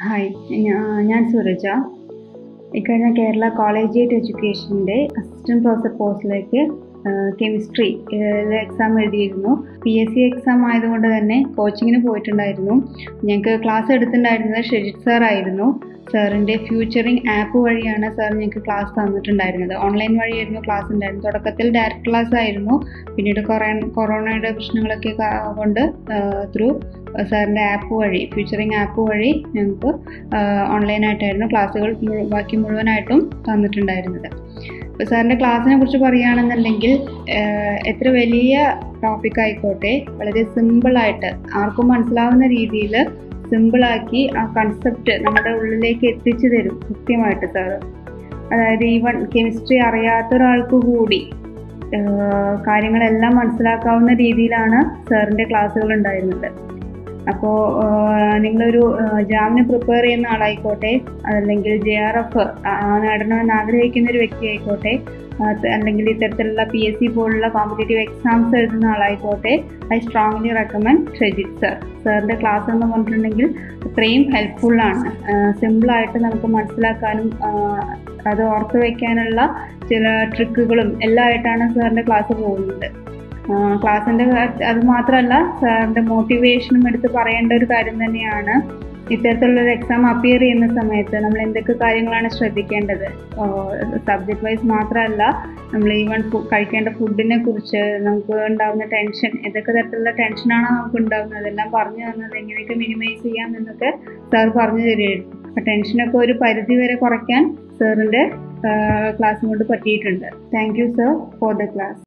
hi ഞാ- ഞാൻ സുരജ ഇക്കഴിഞ്ഞ കേരള കോളേജിയേറ്റ് എഡ്യൂക്കേഷൻ്റെ അസിസ്റ്റൻറ്റ് പ്രൊഫസർ പോസ്റ്റിലേക്ക് കെമിസ്ട്രി എക്സാം എഴുതിയിരുന്നു പി എസ് സി എക്സാം ആയതുകൊണ്ട് തന്നെ കോച്ചിങ്ങിന് പോയിട്ടുണ്ടായിരുന്നു ഞങ്ങൾക്ക് ക്ലാസ് എടുത്തിട്ടുണ്ടായിരുന്നത് ഷെജിത് സാർ ആയിരുന്നു സാറിൻ്റെ ഫ്യൂച്ചറിങ് ആപ്പ് വഴിയാണ് സാർ ഞങ്ങൾക്ക് ക്ലാസ് തന്നിട്ടുണ്ടായിരുന്നത് ഓൺലൈൻ വഴിയായിരുന്നു ക്ലാസ് ഉണ്ടായിരുന്നത് തുടക്കത്തിൽ ഡയറക്റ്റ് ക്ലാസ് ആയിരുന്നു പിന്നീട് കൊറേ കൊറോണയുടെ പ്രശ്നങ്ങളൊക്കെ കാ- കൊണ്ട് ത്രൂ സാറിൻ്റെ ആപ്പ് വഴി ഫ്യൂച്ചറിങ് ആപ്പ് വഴി ഞങ്ങൾക്ക് ഓൺലൈനായിട്ടായിരുന്നു ക്ലാസ്സുകൾ മുഴു- ബാക്കി മുഴുവനായിട്ടും തന്നിട്ടുണ്ടായിരുന്നത് അപ്പോൾ സാറിൻ്റെ ക്ലാസ്സിനെ കുറിച്ച് പറയുകയാണെന്നുണ്ടെങ്കിൽ ആഹ് എത്ര വലിയ ടോപ്പിക് ആയിക്കോട്ടെ വളരെ സിമ്പിളായിട്ട് ആർക്കും മനസ്സിലാവുന്ന രീതിയിൽ സിമ്പിളാക്കി ആ കൺസെപ്റ്റ് നമ്മുടെ ഉള്ളിലേക്ക് എത്തിച്ചു തരും കൃത്യമായിട്ട് സാറ് അതായത് ഈവൺ കെമിസ്ട്രി അറിയാത്ത ഒരാൾക്ക് കൂടി ആഹ് കാര്യങ്ങളെല്ലാം മനസ്സിലാക്കാവുന്ന രീതിയിലാണ് സാറിൻ്റെ ക്ലാസ്സുകൾ ഉണ്ടായിരുന്നത് അപ്പോൾ നിങ്ങളൊരു ജാമിന് പ്രിപ്പയർ ചെയ്യുന്ന ആളായിക്കോട്ടെ അതല്ലെങ്കിൽ ജെ ആർ എഫ് നേടണമെന്ന് ആഗ്രഹിക്കുന്ന ഒരു വ്യക്തി ആയിക്കോട്ടെ അത് അല്ലെങ്കിൽ ഇത്തരത്തിലുള്ള പി എസ് സി പോലുള്ള കോമ്പറ്റേറ്റീവ് എക്സാംസ് എഴുതുന്ന ആളായിക്കോട്ടെ I strongly recommend Shejith sir സാറിൻ്റെ ക്ലാസ് എന്ന് പറഞ്ഞിട്ടുണ്ടെങ്കിൽ അത്രയും ഹെൽപ്ഫുള്ളാണ് സിമ്പിളായിട്ട് നമുക്ക് മനസ്സിലാക്കാനും ആഹ് അത് ഓർത്ത് വയ്ക്കാനുള്ള ചില ട്രിക്കുകളും എല്ലാം ആയിട്ടാണ് സാറിൻ്റെ ക്ലാസ് പോകുന്നത് ക്ലാസ്സിൻ്റെ അത് മാത്രമല്ല സാറിൻ്റെ മോട്ടിവേഷനും എടുത്ത് പറയേണ്ട ഒരു കാര്യം തന്നെയാണ് ഇത്തരത്തിലുള്ളൊരു എക്സാം അപ്പിയർ ചെയ്യുന്ന സമയത്ത് നമ്മൾ എന്തൊക്കെ കാര്യങ്ങളാണ് ശ്രദ്ധിക്കേണ്ടത് സബ്ജക്റ്റ് വൈസ് മാത്രമല്ല നമ്മൾ ഈവൻ കഴിക്കേണ്ട ഫുഡിനെ കുറിച്ച് നമുക്ക് ഉണ്ടാകുന്ന ടെൻഷൻ ഏതൊക്കെ തരത്തിലുള്ള ടെൻഷനാണ് നമുക്ക് ഉണ്ടാകുന്നത് അതെല്ലാം പറഞ്ഞു തന്നത് എങ്ങനെയൊക്കെ മിനിമൈസ് ചെയ്യാം എന്നൊക്കെ സാർ പറഞ്ഞു തരുമായിരുന്നു അപ്പോൾ ടെൻഷനൊക്കെ ഒരു പരിധി വരെ കുറയ്ക്കാൻ സാറിൻ്റെ ക്ലാസ് കൊണ്ട് പറ്റിയിട്ടുണ്ട് thank you sir for the class